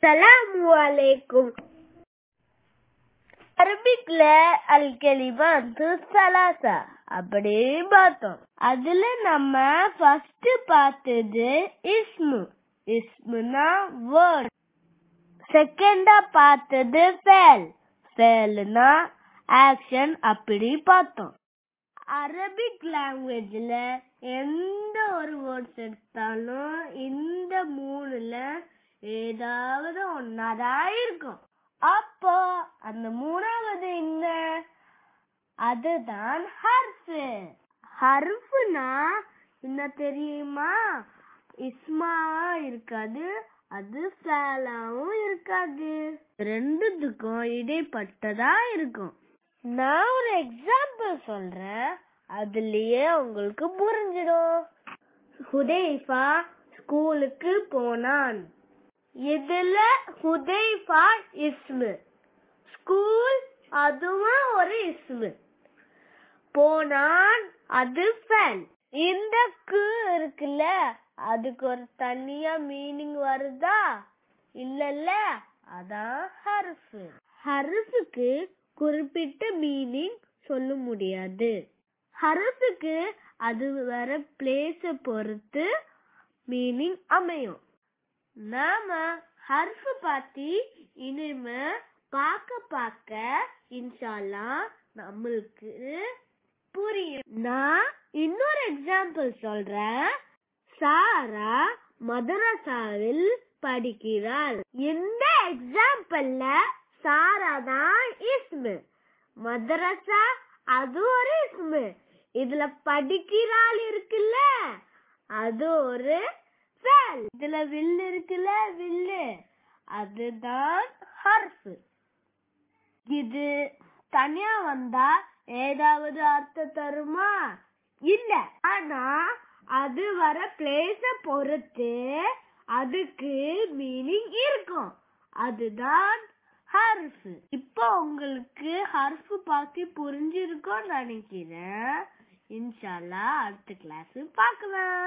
சலாமு அலைக்கும் அரபிக்ல அல் கலிமாத்து சலாசா அப்படின்னு பார்த்தோம் அதுல நம்ம ஃபர்ஸ்ட் பார்த்தது இஸ்மு இஸ்முனா வேர்ட் செகண்டா பார்த்தது ஃபேல் ஃபேல்னா ஆக்ஷன் அப்படி பார்த்தோம் அரபிக் லாங்குவேஜ்ல எந்த ஒரு வேர்ட்ஸ் எடுத்தாலும் இந்த மூணுல ஏதாவது ஒன்னாதான் இருக்கும் அப்போ அந்த மூணாவது என்ன அதுதான் ஹர்ஃபு ஹர்ஃபுனா என்ன தெரியுமா இஸ்மாவா இருக்காது அது ஃபேலாவும் இருக்காது ரெண்டுத்துக்கும் இடைப்பட்டதா இருக்கும் நான் ஒரு எக்ஸாம்பிள் சொல்றேன் அதுலயே உங்களுக்கு புரிஞ்சிடும் ஹுதைஃபா ஸ்கூலுக்கு போனான் இதுல ஹுதைஃபா இஸ்மு ஸ்கூல் அதுவும் ஒரு இஸ்மு போனான் அது ஃபேன் இந்த கு இருக்குல்ல அதுக்கு ஒரு தனியா மீனிங் வருதா இல்லல்ல அதான் ஹர்ஃபு ஹர்ஃபுக்கு குறிப்பிட்ட மீனிங் சொல்ல முடியாது ஹர்ஃபுக்கு அது வர பிளேஸ பொறுத்து மீனிங் அமையும் நாம ஹர்ஃப் பத்தி இனிமே பார்க்க பார்க்க இன்ஷால்லா நம்மளுக்கு புரியும் நான் இன்னொரு எக்ஸாம்பிள் சொல்றேன் சாரா மதரசாவில் படிக்கிறாள் இந்த எக்ஸாம்பிள்ல சாரா தான் இஸ்மு மதரசா அது ஒரு இஸ்மு இதுல படிக்கிறாள் இருக்குல்ல அது ஒரு ஃபேல் இதுல வில்லு இருக்குல்ல வில்லு அதுதான் ஹர்ஃப் இது தனியா வந்தா ஏதாவது அர்த்தம் தருமா இல்ல ஆனா அது வர பிளேஸ பொறுத்து அதுக்கு மீனிங் இருக்கும் அதுதான் ஹர்ஃப் இப்போ உங்களுக்கு ஹர்ஃப் பார்த்து புரிஞ்சிருக்கும்னு நினைக்கிறேன் இன்ஷால்லா அடுத்த கிளாஸ் பார்க்கலாம்